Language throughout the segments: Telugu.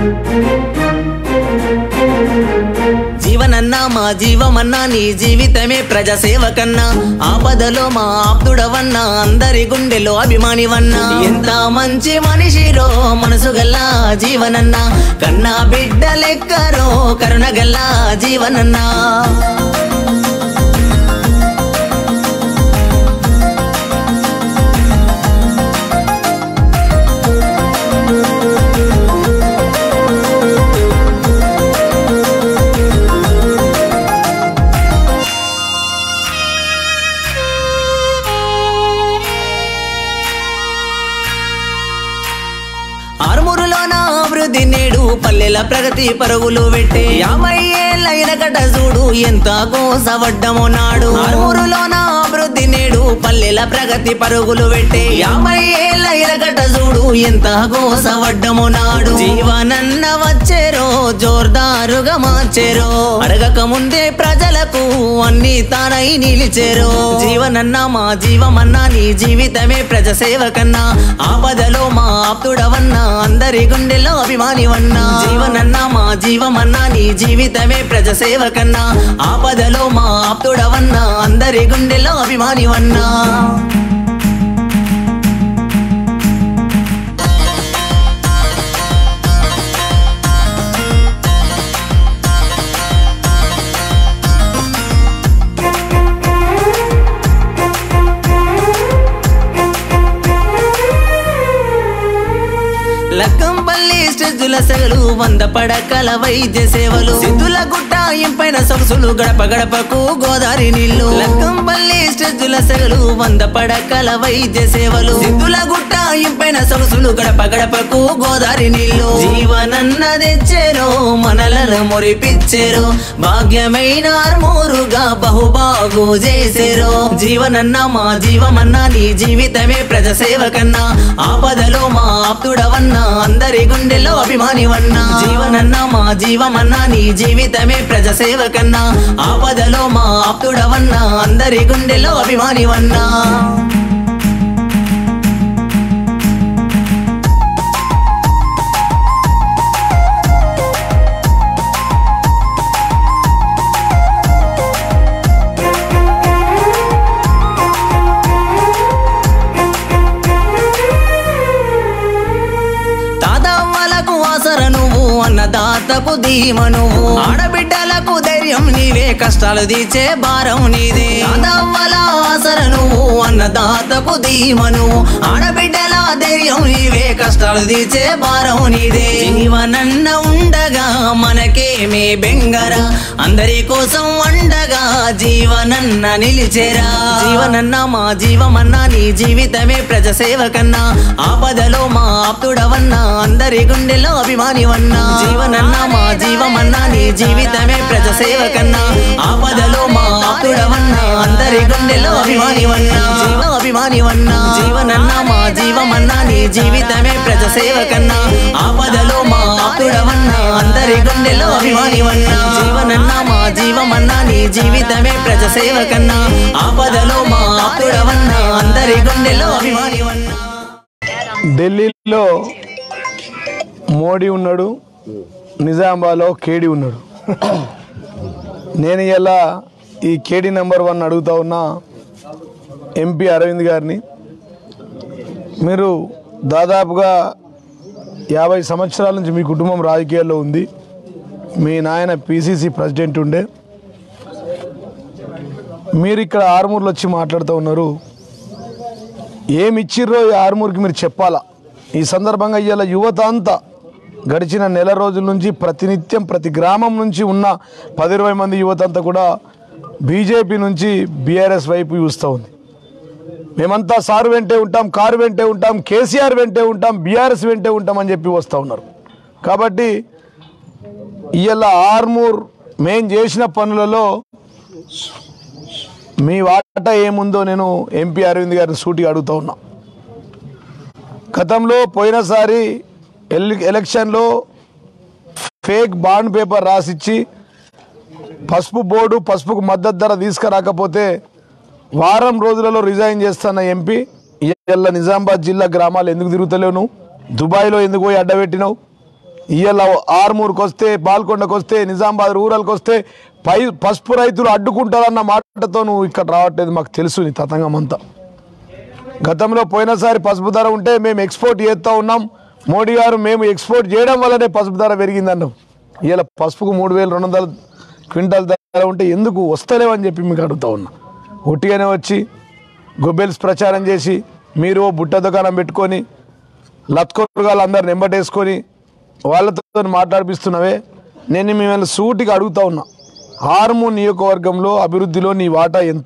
జీవనన్నా మా జీవమన్నా నీ జీవితమే ప్రజాసేవ కన్నా ఆపదలో మా ఆప్తుడవన్నా అందరి గుండెలో అభిమానివన్నా ఎంత మంచి మనిషిరో మనసు గల్లా జీవనన్నా కన్నా బిడ్డ లెక్కరో కరుణ గల్లా జీవనన్నా ఆరుమూరులోన అభివృద్ధి నేడు పల్లెల ప్రగతి పరుగులు పెట్టే యాభై ఏళ్ళైన కట చూడు ఎంత కోసవడ్డమో నాడు ఆరుమూరులోన అభివృద్ధి నేడు పల్లెల ప్రగతి పరుగులు పెట్టే యాభై ఏళ్ళైన కట చూడు ఎంత కోసవడ్డమో నాడు జీవనన్న వచ్చేరో జోర్దారుగా మార్చేరో అడగక ముందే ప్రజలకు అన్ని తానై నిలిచేరో జీవనన్న మా జీవమన్నా నీ జీవితమే ప్రజసేవ కన్నా ఆపదలో మా ఆప్తుడవన్నా అందరి గుండెల్లో అభిమానివన్నా జీవనన్నా మా జీవమన్నా నీ జీవితమే ప్రజసేవ కన్నా ఆపదలో మా ఆప్తుడవన్నా అందరి గుండెల్లో అభిమానివన్నా లక్కంపల్లి స్టెజుల సెగలు వంద పడకల వైద్య సేవలు సిద్ధుల గుట్ట ఇంపైన సొగసులు గడప గడపకు గోదావరి నీళ్లు లక్కంపల్లి స్టెజుల సెగలు వంద పడకల వైద్య సేవలు సిద్ధుల గుట్ట ఇంపైన సొగసులు గడప గడపకు గోదావరి నీళ్లు జీవనన్న తెచ్చేరో మనలను మురిపిచ్చేరో భాగ్యమైన ఆర్మూరుగా బహుబాగు చేసేరో జీవనన్న మా జీవమన్నా నీ జీవితమే ప్రజసేవ కన్నా ఆపదలో మా ఆప్తుడవన్నా అందరి గుండెల్లో అభిమానివన్నా జీవనన్నా మా జీవమన్నా నీ జీవితమే ప్రజసేవ కన్నా ఆపదలో మా ఆప్తుడవన్నా అందరి గుండెల్లో అభిమానివన్నా తాతవ్వలకు ఆసర నువ్వు అన్నదాతకు ధీమ నువ్వు ఆడబిడ్డలకు ధైర్యం నీవే కష్టాలు తీర్చే భారం నీదే తాతవ్వల ఆసర నువ్వు అన్నదాతకు ధీమ నువ్వు ఆడబిడ్డల ధైర్యం నీవే కష్టాలు తీర్చే భారం నీదే జీవనన్న ఉండగా మనకేమే బెంగరా అందరి కోసం వండగా జీవనన్న నిలిచేరా జీవనన్న మా జీవమన్నా నీ జీవితమే ప్రజసేవ కన్నా ఆపదలో మా ఆప్తుడవన్నా అందరి గుండెల్లో అభిమానివన్నా జీవనన్నా మా జీవమన్నా నీ జీవితమే ప్రజసేవ కన్నా ఆపదలో మా ఆప్తుడవన్నా అందరి గుండెల్లో అభిమానివన్నా జీవ అభిమానివన్నా జీవనన్నా మా జీవమన్నా నీ జీవితమే ప్రజసేవ కన్నా ఆపదలో మా ఆప్తుడవన్నా అందరి గుండెల్లో అభిమానివన్నా జీవనన్నా మా జీవమన్నా నీ జీవితమే ప్రజసేవ కన్నా ఆపదలో మా ఆప్తుడవన్నా అందరి గుండెల్లో అభిమానివన్నా ఢిల్లీలో మోడీ ఉన్నాడు నిజామాబాద్లో కేడీ ఉన్నాడు నేను ఇలా ఈ కేడీ నెంబర్ వన్ అడుగుతా ఉన్నా ఎంపీ అరవింద్ గారిని మీరు దాదాపుగా యాభై సంవత్సరాల నుంచి మీ కుటుంబం రాజకీయాల్లో ఉంది మీ నాయన పిసిసి ప్రెసిడెంట్ ఉండే మీరు ఇక్కడ ఆరుమూరులో వచ్చి మాట్లాడుతూ ఉన్నారు ఏమి ఇచ్చిర్రో ఈ ఆరుమూరికి మీరు చెప్పాలా ఈ సందర్భంగా ఇవాళ యువత అంతా గడిచిన నెల రోజుల నుంచి ప్రతినిత్యం ప్రతి గ్రామం నుంచి ఉన్న పది ఇరవై మంది యువత అంతా కూడా బీజేపీ నుంచి బీఆర్ఎస్ వైపు చూస్తూ ఉంది మేమంతా సారు వెంటే ఉంటాం కారు వెంటే ఉంటాం కేసీఆర్ వెంటే ఉంటాం బీఆర్ఎస్ వెంటే ఉంటాం అని చెప్పి వస్తూ ఉన్నారు కాబట్టి ఇవాళ ఆర్మూర్ మేం చేసిన పనులలో మీ వాటా ఏముందో నేను ఎంపీ అరవింద్ గారిని సూటిగా అడుగుతా ఉన్నా గతంలో పోయినసారి ఎల్ ఎలక్షన్లో ఫేక్ బాండ్ పేపర్ రాసిచ్చి పసుపు బోర్డు పసుపుకు మద్దతు ధర తీసుకురాకపోతే వారం రోజులలో రిజైన్ చేస్తున్న ఎంపీ ఇవాళ నిజామాబాద్ జిల్లా గ్రామాలు ఎందుకు తిరుగుతలేవు నువ్వు దుబాయ్లో ఎందుకు పోయి అడ్డబెట్టినావు ఇవాళ ఆర్మూర్కి వస్తే బాల్కొండకు వస్తే నిజామాబాద్ రూరల్కి వస్తే పై పసుపు రైతులు అడ్డుకుంటారన్న మాటతో నువ్వు ఇక్కడ రావట్లేదు మాకు తెలుసు నీ తతంగం అంతా గతంలో పోయినసారి పసుపు ధర ఉంటే మేము ఎక్స్పోర్ట్ చేస్తూ ఉన్నాం మోడీ గారు మేము ఎక్స్పోర్ట్ చేయడం వల్లనే పసుపు ధర పెరిగిందన్నాం ఇలా పసుపుకు మూడు వేలు రెండు వందల క్వింటాల్ ధర ఉంటే ఎందుకు వస్తలేవని చెప్పి మీకు అడుగుతా ఉన్నా ఒట్టిగానే వచ్చి గొబ్బెల్స్ ప్రచారం చేసి మీరు ఓ బుట్ట దుకాణం పెట్టుకొని లత్కొరగాలు అందరు నెంబటేసుకొని వాళ్ళతో మాట్లాడిపిస్తున్నవే నేను మిమ్మల్ని సూటిగా అడుగుతా ఉన్నా హార్మో నియోజకవర్గంలో అభివృద్ధిలో నీ వాటా ఎంత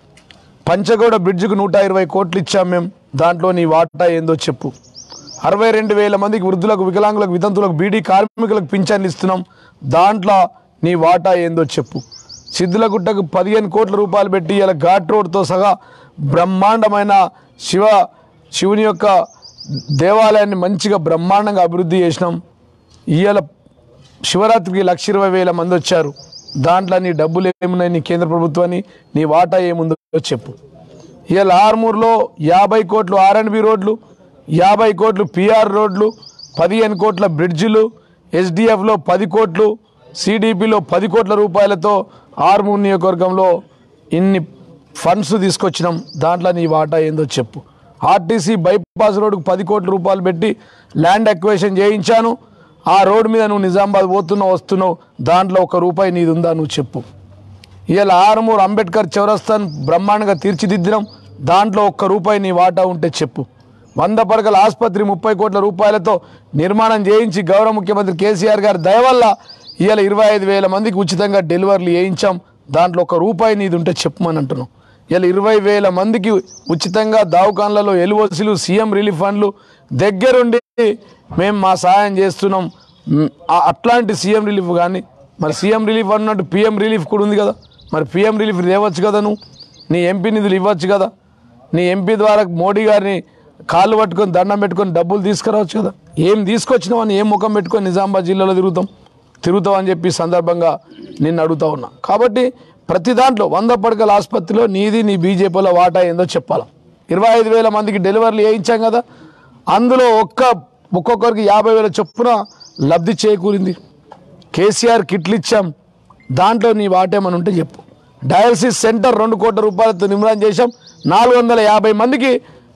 పంచగౌడ బ్రిడ్జ్కు నూట ఇరవై కోట్లు ఇచ్చాం మేము దాంట్లో నీ వాటా ఏందో చెప్పు అరవై రెండు వేల మందికి వృద్ధులకు వికలాంగులకు వితంతులకు బీడీ కార్మికులకు పింఛన్లు ఇస్తున్నాం దాంట్లో నీ వాటా ఏందో చెప్పు సిద్ధులగుట్టకు పదిహేను కోట్ల రూపాయలు పెట్టి ఇలా ఘాట్ రోడ్తో సహా బ్రహ్మాండమైన శివ శివుని యొక్క దేవాలయాన్ని మంచిగా బ్రహ్మాండంగా అభివృద్ధి చేసినాం ఇవాళ శివరాత్రికి లక్ష ఇరవై వేల మంది వచ్చారు దాంట్లో నీ డబ్బులు ఏమున్నాయి నీ కేంద్ర ప్రభుత్వాన్ని నీ వాటా ఏముందో చెప్పు ఇవాళ ఆర్మూర్లో యాభై కోట్లు ఆర్ఎండ్బి రోడ్లు యాభై కోట్లు పిఆర్ రోడ్లు పదిహేను కోట్ల బ్రిడ్జిలు ఎస్డిఎఫ్లో పది కోట్లు సిడిపిలో పది కోట్ల రూపాయలతో ఆర్మూర్ నియోజకవర్గంలో ఇన్ని ఫండ్స్ తీసుకొచ్చినాం దాంట్లో నీ వాటా ఏందో చెప్పు ఆర్టీసీ బైపాస్ రోడ్డుకు పది కోట్ల రూపాయలు పెట్టి ల్యాండ్ అక్వేషన్ చేయించాను ఆ రోడ్డు మీద నువ్వు నిజామాబాద్ పోతున్నావు వస్తున్నావు దాంట్లో ఒక రూపాయి నీది ఉందా నువ్వు చెప్పు ఇవాళ ఆరుమూరు అంబేద్కర్ చౌరస్తాన్ బ్రహ్మాండంగా తీర్చిదిద్దినాం దాంట్లో ఒక్క రూపాయి నీ వాటా ఉంటే చెప్పు వంద పడకల ఆసుపత్రి ముప్పై కోట్ల రూపాయలతో నిర్మాణం చేయించి గౌరవ ముఖ్యమంత్రి కేసీఆర్ గారి దయ వల్ల ఇవాళ ఇరవై ఐదు వేల మందికి ఉచితంగా డెలివరీలు చేయించాం దాంట్లో ఒక రూపాయి నీది ఉంటే చెప్పమని అంటున్నాం ఇలా ఇరవై వేల మందికి ఉచితంగా దావకాన్లలో ఎల్ఓసీలు సీఎం రిలీఫ్ ఫండ్లు దగ్గరుండి మేము మా సహాయం చేస్తున్నాం మ్, ఆ- అట్లాంటి సీఎం రిలీఫ్ కానీ మరి సీఎం రిలీఫ్ అన్నట్టు పిఎం రిలీఫ్ కూడా ఉంది కదా మరి పిఎం రిలీఫ్ తేవచ్చు కదా నువ్వు నీ ఎంపీ నిధులు ఇవ్వచ్చు కదా నీ ఎంపీ ద్వారా మోడీ గారిని కాళ్ళు పట్టుకొని దండం పెట్టుకొని డబ్బులు తీసుకురావచ్చు కదా ఏం తీసుకొచ్చినావని ఏం ముఖం పెట్టుకొని నిజామాబాద్ జిల్లాలో తిరుగుతాం తిరుగుతాం అని చెప్పి ఈ సందర్భంగా నిన్ను అడుగుతా ఉన్నా కాబట్టి ప్రతి దాంట్లో వంద పడకల ఆసుపత్రిలో నీది నీ బీజేపీలో వాటా ఏందో చెప్పాలా ఇరవై ఐదు వేల మందికి డెలివరీలు వేయించాం కదా అందులో ఒక్క ఒక్కొక్కరికి యాభై వేల చొప్పున లబ్ధి చేకూరింది కేసీఆర్ కిట్లు ఇచ్చాం దాంట్లో నీ వాటేమని ఉంటే చెప్పు డయాలసిస్ సెంటర్ రెండు కోట్ల రూపాయలతో నిర్మాణం చేశాం నాలుగు వందల యాభై మందికి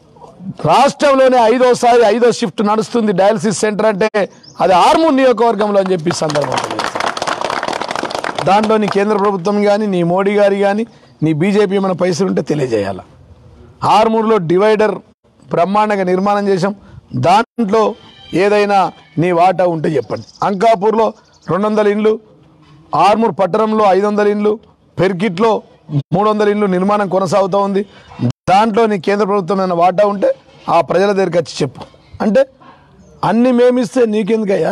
రాష్ట్రంలోనే ఐదోసారి ఐదో షిఫ్ట్ నడుస్తుంది డయాలసిస్ సెంటర్ అంటే అది ఆర్మూర్ నియోజకవర్గంలో అని చెప్పి ఈ సందర్భంగా దాంట్లో నీ కేంద్ర ప్రభుత్వం కానీ నీ మోడీ గారి కానీ నీ బీజేపీ ఏమైనా పైసలు ఉంటే తెలియజేయాల ఆర్మూర్లో డివైడర్ బ్రహ్మాండంగా నిర్మాణం చేశాం దాంట్లో ఏదైనా నీ వాటా ఉంటే చెప్పండి అంకాపూర్లో రెండు వందల ఇండ్లు ఆర్మూర్ పట్టణంలో ఐదు వందల ఇండ్లు పెర్కిట్లో మూడు వందల ఇండ్లు నిర్మాణం కొనసాగుతూ ఉంది దాంట్లో నీ కేంద్ర ప్రభుత్వం ఏమైనా వాటా ఉంటే ఆ ప్రజల దగ్గరికి వచ్చి చెప్పు అంటే అన్ని మేమిస్తే నీకెందుకయ్యా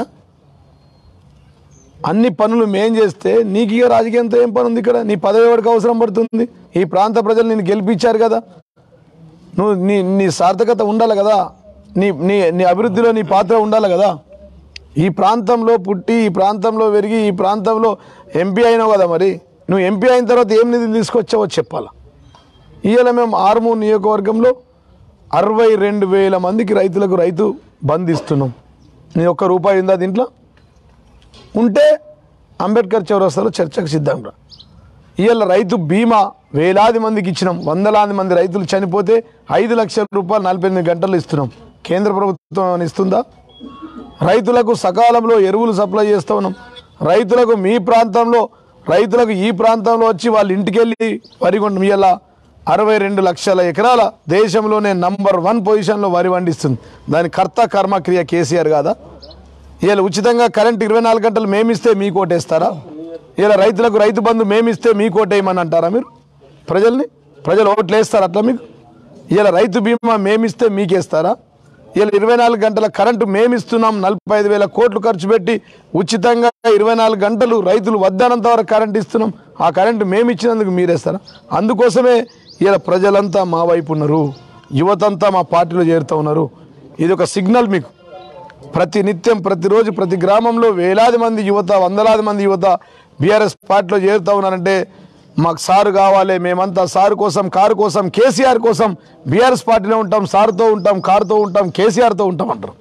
అన్ని పనులు మేం చేస్తే నీకు ఇక రాజకీయంతో ఏం పని ఉంది ఇక్కడ నీ పదవి ఎవరికి అవసరం పడుతుంది ఈ ప్రాంత ప్రజలు నిన్ను గెలిపించారు కదా నువ్వు నీ నీ సార్థకత ఉండాలి కదా నీ నీ నీ అభివృద్ధిలో నీ పాత్ర ఉండాలి కదా ఈ ప్రాంతంలో పుట్టి ఈ ప్రాంతంలో పెరిగి ఈ ప్రాంతంలో ఎంపీ అయినావు కదా మరి నువ్వు ఎంపీ అయిన తర్వాత ఏం నిధులు తీసుకొచ్చావో చెప్పాలా ఇవాళ మేము ఆర్మూర్ నియోజకవర్గంలో అరవై రెండు వేల మందికి రైతులకు రైతు బంద్ ఇస్తున్నాం నీ ఒక్క రూపాయి ఉందా దీంట్లో ఉంటే అంబేద్కర్ చౌరస్తాలో చర్చకు సిద్ధం రా ఇవాళ రైతు బీమా వేలాది మందికి ఇచ్చినాం వందలాది మంది రైతులు చనిపోతే ఐదు లక్షల రూపాయలు నలభై ఎనిమిది గంటలు ఇస్తున్నాం కేంద్ర ప్రభుత్వం ఏమైనా ఇస్తుందా రైతులకు సకాలంలో ఎరువులు సప్లై చేస్తూ ఉన్నాం రైతులకు మీ ప్రాంతంలో రైతులకు ఈ ప్రాంతంలో వచ్చి వాళ్ళ ఇంటికి వెళ్ళి వరి కొండ ఇవాళ అరవై రెండు లక్షల ఎకరాల దేశంలోనే నంబర్ వన్ పొజిషన్లో వరి పండిస్తుంది దాని కర్త కర్మక్రియ కేసీఆర్ కాదా ఇలా ఉచితంగా కరెంట్ ఇరవై నాలుగు గంటలు మేమిస్తే మీకు ఓటేస్తారా ఇలా రైతులకు రైతు బంధు మేమిస్తే మీకు ఓటేయమని అంటారా మీరు ప్రజల్ని ప్రజలు ఓట్లు వేస్తారా అట్లా మీకు ఇలా రైతు బీమా మేమిస్తే మీకేస్తారా ఇలా ఇరవై నాలుగు గంటల కరెంటు మేమిస్తున్నాం నలభై ఐదు వేల కోట్లు ఖర్చు పెట్టి ఉచితంగా ఇరవై నాలుగు గంటలు రైతులు వద్దనంత వరకు కరెంట్ ఇస్తున్నాం ఆ కరెంటు మేము ఇచ్చినందుకు మీరేస్తారా అందుకోసమే ఇలా ప్రజలంతా మా వైపు ఉన్నారు యువతంతా మా పార్టీలో చేరుతూ ఉన్నారు ఇది ఒక సిగ్నల్ మీకు ప్రతి నిత్యం ప్రతిరోజు ప్రతి గ్రామంలో వేలాది మంది యువత వందలాది మంది యువత బీఆర్ఎస్ పార్టీలో చేరుతా ఉన్నారంటే మాకు సారు కావాలి మేమంతా సారు కోసం కారు కోసం కేసీఆర్ కోసం బీఆర్ఎస్ పార్టీలో ఉంటాం సారుతో ఉంటాం కారుతో ఉంటాం కేసీఆర్తో ఉంటాం అంటారు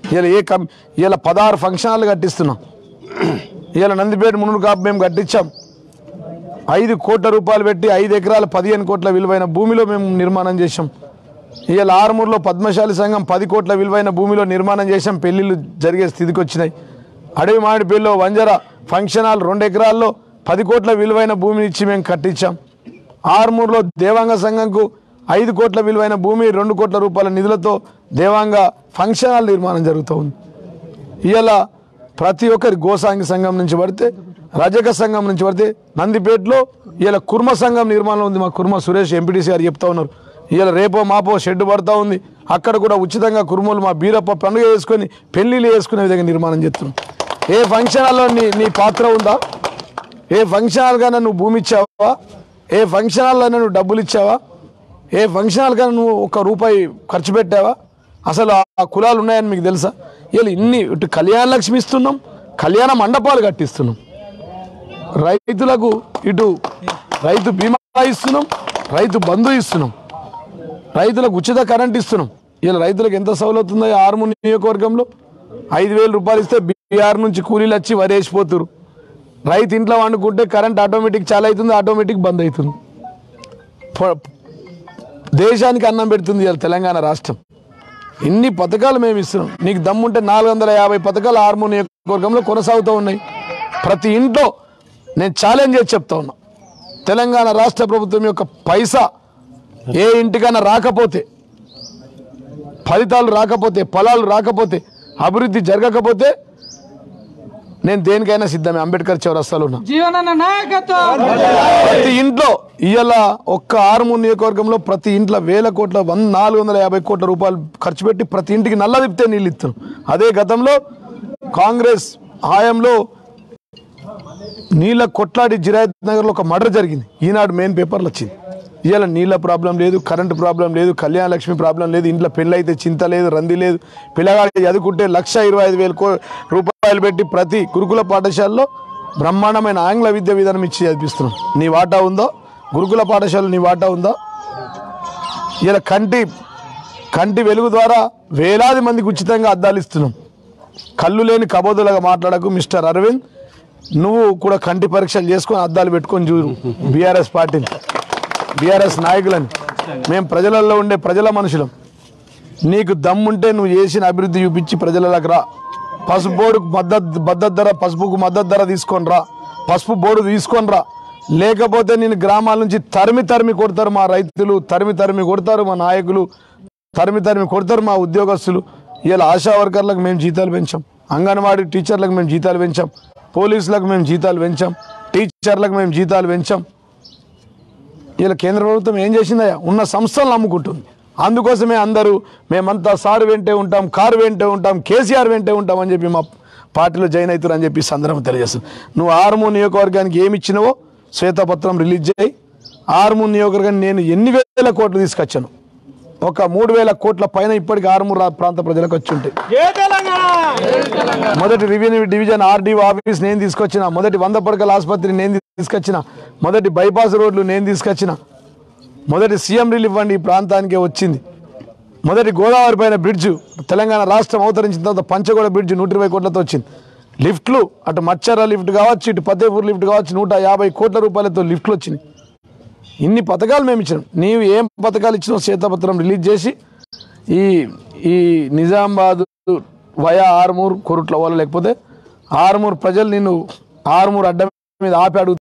ఇలా ఏ కం ఇలా పదహారు ఫంక్షన్ హాల్ కట్టిస్తున్నాం ఇలా నందిపేట మునుగు కాపు మేము కట్టించాం ఐదు కోట్ల రూపాయలు పెట్టి ఐదు ఎకరాల పదిహేను కోట్ల విలువైన భూమిలో మేము నిర్మాణం చేశాం ఇవాళ ఆరుమూరులో పద్మశాలి సంఘం పది కోట్ల విలువైన భూమిలో నిర్మాణం చేశాం పెళ్లిళ్ళు జరిగే స్థితికి వచ్చినాయి అడవి మామిడిపల్లిలో వంజర ఫంక్షన్ హాల్ రెండు ఎకరాల్లో పది కోట్ల విలువైన భూమిని ఇచ్చి మేము కట్టించాం ఆరుమూరులో దేవాంగ సంఘంకు ఐదు కోట్ల విలువైన భూమి రెండు కోట్ల రూపాయల నిధులతో దేవాంగ ఫంక్షన్ హాల్ నిర్మాణం జరుగుతూ ఉంది ఇవాళ ప్రతి ఒక్కరి గోసాంగి సంఘం నుంచి పడితే రజక సంఘం నుంచి పడితే నందిపేటలో ఇవాళ కుర్మ సంఘం నిర్మాణం ఉంది మా కుర్మ సురేష్ ఎంపీటీసీ గారు చెప్తా ఉన్నారు ఇవాళ రేపో మాపో షెడ్ పడతా ఉంది అక్కడ కూడా ఉచితంగా కుర్మలు మా బీరప్ప పండుగ చేసుకొని పెళ్లిళ్ళు చేసుకునే విధంగా నిర్మాణం చేస్తున్నాం ఏ ఫంక్షన్ హాల్లో నీ నీ పాత్ర ఉందా ఏ ఫంక్షన్ హాల్ కన్నా నువ్వు భూమి ఇచ్చావా ఏ ఫంక్షన్ హాల్లో నువ్వు డబ్బులు ఇచ్చావా ఏ ఫంక్షన్ హాల్ కన్నా నువ్వు ఒక రూపాయి ఖర్చు పెట్టావా అసలు ఆ కులాలు ఉన్నాయని మీకు తెలుసా వీళ్ళు ఇన్ని ఇటు కళ్యాణ లక్ష్మి ఇస్తున్నాం కళ్యాణ మండపాలు కట్టిస్తున్నాం రైతులకు ఇటు రైతు బీమా ఇస్తున్నాం రైతు బంధు ఇస్తున్నాం రైతులకు ఉచిత కరెంట్ ఇస్తున్నాం ఇలా రైతులకు ఎంత సౌలత్ ఉందో ఈ ఆర్మూర్ నియోజకవర్గంలో ఐదు వేల రూపాయలు ఇస్తే బీఆర్ నుంచి కూలీలు వచ్చి వరేసిపోతురు రైతు ఇంట్లో వండుకుంటే కరెంట్ ఆటోమేటిక్ చాలా అవుతుంది ఆటోమేటిక్ బంద్ అవుతుంది ప- దేశానికి అన్నం పెడుతుంది ఇవాళ తెలంగాణ రాష్ట్రం ఇన్ని పథకాలు మేము ఇస్తున్నాం నీకు దమ్ముంటే నాలుగు వందల యాభై పథకాలు ఆర్మూర్ నియోజకవర్గంలో కొనసాగుతూ ఉన్నాయి ప్రతి ఇంట్లో నేను ఛాలెంజ్ చేసి చెప్తా ఉన్నా తెలంగాణ రాష్ట్ర ప్రభుత్వం యొక్క పైసా ఏ ఇంటికైనా రాకపోతే ఫలితాలు రాకపోతే ఫలాలు రాకపోతే అభివృద్ధి జరగకపోతే నేను దేనికైనా సిద్ధమే అంబేద్కర్ చౌరస్తాలో ఉన్నా జీవనన్న నాయకత్వం ప్రతి ఇంట్లో ఇవాళ ఒక్క ఆరుమూరు నియోజకవర్గంలో ప్రతి ఇంట్లో వేల కోట్ల వంద నాలుగు వందల యాభై కోట్ల రూపాయలు ఖర్చు పెట్టి ప్రతి ఇంటికి నల్ల తిప్పితే నీళ్ళు ఇస్తున్నాం అదే గతంలో కాంగ్రెస్ హయాంలో నీళ్ళ కొట్లాడి జిరాయత్ నగర్లో ఒక మర్డర్ జరిగింది ఈనాడు మెయిన్ పేపర్లు వచ్చింది ఇవాళ నీళ్ళ ప్రాబ్లం లేదు కరెంటు ప్రాబ్లం లేదు కళ్యాణ లక్ష్మి ప్రాబ్లం లేదు ఇంట్లో పెళ్ళి అయితే చింత లేదు రంది లేదు పిల్లగాడి చదువుకుంటే లక్ష ఇరవై ఐదు వేల కో రూపాయలు పెట్టి ప్రతి గురుకుల పాఠశాలలో బ్రహ్మాండమైన ఆంగ్ల విద్య విధానం ఇచ్చి చదివిస్తున్నాం నీ వాటా ఉందో గురుకుల పాఠశాల నీ వాటా ఉందా ఇలా కంటి కంటి వెలుగు ద్వారా వేలాది మందికి ఉచితంగా అద్దాలు ఇస్తున్నాం కళ్ళు లేని కబోదులుగా మాట్లాడకు మిస్టర్ అరవింద్ నువ్వు కూడా కంటి పరీక్షలు చేసుకొని అద్దాలు పెట్టుకొని చూడు బీఆర్ఎస్ పార్టీని బీఆర్ఎస్ నాయకులని మేము ప్రజలలో ఉండే ప్రజల మనుషులం నీకు దమ్ముంటే నువ్వు చేసిన అభివృద్ధి చూపించి ప్రజలకు రా పసుపు బోర్డుకు మద్దతు మద్దతు ధర పసుపుకు మద్దతు ధర తీసుకొని రా పసుపు బోర్డు తీసుకొని రా లేకపోతే నేను గ్రామాల నుంచి తరిమి తరిమి కొడతారు మా రైతులు తరిమి తరిమి కొడతారు మా నాయకులు తరిమి తరిమి కొడతారు మా ఉద్యోగస్తులు ఇలా ఆశా వర్కర్లకు మేము జీతాలు పెంచాం అంగన్వాడీ టీచర్లకు మేము జీతాలు పెంచాం పోలీసులకు మేము జీతాలు పెంచాం టీచర్లకు మేము జీతాలు పెంచాం ఇలా కేంద్ర ప్రభుత్వం ఏం చేసిందయ్యా ఉన్న సంస్థలను అమ్ముకుంటుంది అందుకోసమే అందరూ మేమంతా సారు వెంటే ఉంటాం కారు వెంటే ఉంటాం కేసీఆర్ వెంటే ఉంటాం అని చెప్పి మా పార్టీలో జాయిన్ అవుతారు అని చెప్పి ఈ సందర్భం తెలియజేస్తుంది నువ్వు ఆర్మూర్ నియోజకవర్గానికి ఏమి ఇచ్చినావో శ్వేతపత్రం రిలీజ్ చేయి ఆర్మూర్ నియోజకవర్గాన్ని నేను ఎన్ని వేల కోట్లు తీసుకొచ్చాను ఒక మూడు వేల కోట్ల పైన ఇప్పటికి ఆర్మూర్ రా- ప్రాంత ప్రజలకు వచ్చి ఉంటాయి జై తెలంగాణ మొదటి రెవెన్యూ డివిజన్ ఆర్డీఓ ఆఫీస్ నేను తీసుకొచ్చిన మొదటి వంద పడకల ఆసుపత్రి నేను తీసుకొచ్చిన మొదటి బైపాస్ రోడ్లు నేను తీసుకొచ్చిన మొదటి సీఎం రిలీఫ్ ఫండ్ ఈ ప్రాంతానికే వచ్చింది మొదటి గోదావరి పైన బ్రిడ్జ్ తెలంగాణ రాష్ట్రం అవతరించిన తర్వాత పంచగోడ బ్రిడ్జ్ నూట ఇరవై కోట్లతో వచ్చింది లిఫ్ట్లు అటు మచ్చర లిఫ్ట్ కావచ్చు ఇటు ఫతేపూర్ లిఫ్ట్ కావచ్చు నూట యాభై కోట్ల రూపాయలతో లిఫ్ట్లు వచ్చినాయి ఇన్ని పథకాలు మేము ఇచ్చినాం నీవు ఏం పథకాలు ఇచ్చినావు శ్వేతపత్రం రిలీజ్ చేసి ఈ ఈ నిజామాబాద్ వయా ఆర్మూర్ కొరుట్ల వాళ్ళు లేకపోతే ఆర్మూర్ ప్రజలు నిన్ను ఆర్మూర్ అడ్డ మీద ఆపి అడుగు